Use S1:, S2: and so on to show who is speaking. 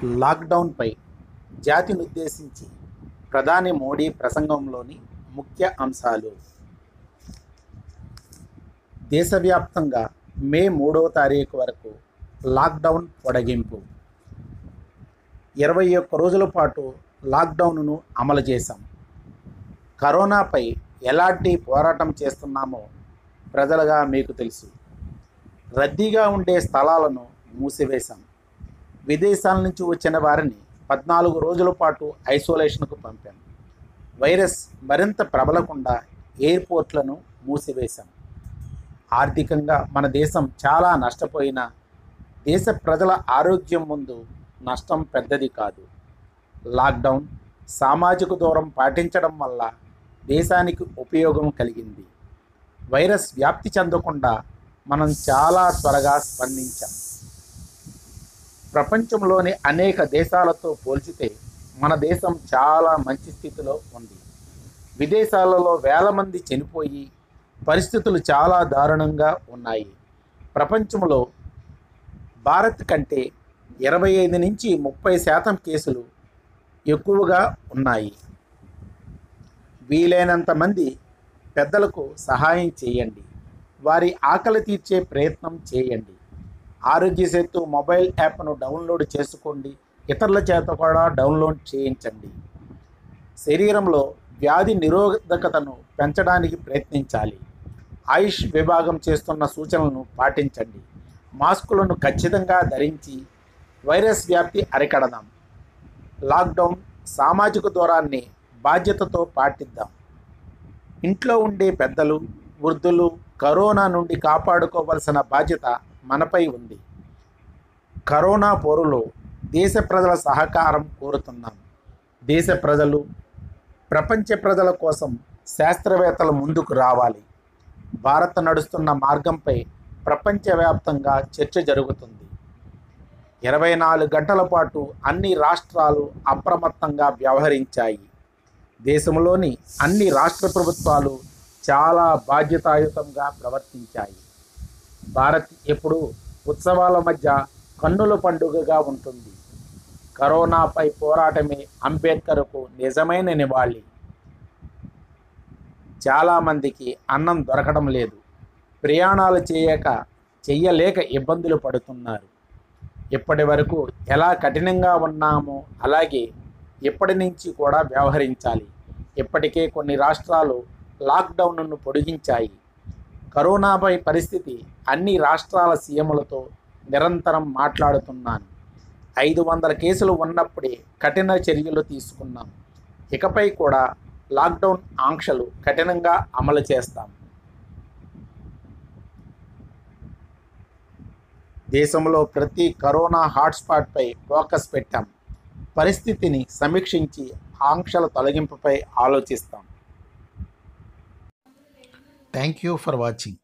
S1: లాక్డౌన్పై జాతినుద్దేశించి ప్రధాని మోడీ ప్రసంగంలోని ముఖ్య అంశాలు దేశవ్యాప్తంగా మే మూడవ తారీఖు వరకు లాక్డౌన్ పొడిగింపు ఇరవై ఒక్క రోజుల పాటు లాక్డౌన్ను అమలు చేశాం కరోనాపై ఎలాంటి పోరాటం చేస్తున్నామో ప్రజలుగా మీకు తెలుసు రద్దీగా ఉండే స్థలాలను మూసివేశాం విదేశాల నుంచి వచ్చిన వారిని పద్నాలుగు రోజుల పాటు ఐసోలేషన్కు పంపాం వైరస్ మరింత ప్రబలకుండా ఎయిర్పోర్ట్లను మూసివేశాం ఆర్థికంగా మన దేశం చాలా నష్టపోయినా దేశ ప్రజల ఆరోగ్యం ముందు నష్టం పెద్దది కాదు లాక్డౌన్ సామాజిక దూరం పాటించడం వల్ల దేశానికి ఉపయోగం కలిగింది వైరస్ వ్యాప్తి చెందకుండా మనం చాలా త్వరగా స్పందించాం ప్రపంచంలోని అనేక దేశాలతో పోల్చితే మన దేశం చాలా మంచి స్థితిలో ఉంది విదేశాలలో వేల మంది చనిపోయి పరిస్థితులు చాలా దారుణంగా ఉన్నాయి ప్రపంచంలో భారత్ కంటే ఇరవై ఐదు నుంచి ముప్పై శాతం కేసులు ఎక్కువగా ఉన్నాయి వీలైనంత మంది పెద్దలకు సహాయం చేయండి వారి ఆకలి తీర్చే ప్రయత్నం చేయండి ఆరోగ్య సేతు మొబైల్ యాప్ను డౌన్లోడ్ చేసుకోండి ఇతరుల చేత కూడా డౌన్లోడ్ చేయించండి శరీరంలో వ్యాధి నిరోధకతను పెంచడానికి ప్రయత్నించాలి ఆయుష్ విభాగం చేస్తున్న సూచనలను పాటించండి మాస్కులను ఖచ్చితంగా ధరించి వైరస్ వ్యాప్తి అరికడదాం లాక్డౌన్ సామాజిక దూరాన్ని బాధ్యతతో పాటిద్దాం ఇంట్లో ఉండే పెద్దలు వృద్ధులు కరోనా నుండి కాపాడుకోవలసిన బాధ్యత మనపై ఉంది కరోనా పోరులో దేశ ప్రజల సహకారం కోరుతున్నాం దేశ ప్రజలు ప్రపంచ ప్రజల కోసం శాస్త్రవేత్తలు ముందుకు రావాలి భారత్ నడుస్తున్న మార్గంపై ప్రపంచవ్యాప్తంగా చర్చ జరుగుతుంది ఇరవై నాలుగు గంటల పాటు అన్ని రాష్ట్రాలు అప్రమత్తంగా వ్యవహరించాయి దేశంలోని అన్ని రాష్ట్ర ప్రభుత్వాలు చాలా బాధ్యతాయుతంగా ప్రవర్తించాయి భారత్ ఎప్పుడు ఉత్సవాల మధ్య కన్నుల పండుగగా ఉంటుంది కరోనాపై పోరాటమే అంబేద్కర్కు నిజమైన నివాళి చాలామందికి అన్నం దొరకడం లేదు ప్రయాణాలు చేయక చెయ్యలేక ఇబ్బందులు పడుతున్నారు ఇప్పటి వరకు ఎలా కఠినంగా ఉన్నామో అలాగే ఇప్పటి నుంచి కూడా వ్యవహరించాలి ఇప్పటికే కొన్ని రాష్ట్రాలు లాక్డౌన్ను పొడిగించాయి కరోనాపై పరిస్థితి అన్ని రాష్ట్రాల సీఎంలతో నిరంతరం మాట్లాడుతున్నాను ఐదు వందల కేసులు ఉన్నప్పుడే కఠిన చర్యలు తీసుకున్నాం ఇకపై కూడా లాక్డౌన్ ఆంక్షలు కఠినంగా అమలు చేస్తాం దేశంలో ప్రతి కరోనా హాట్స్పాట్పై ఫోకస్ పెట్టాం పరిస్థితిని సమీక్షించి ఆంక్షల తొలగింపుపై ఆలోచిస్తాం థ్యాంక్ యూ ఫర్ వాచింగ్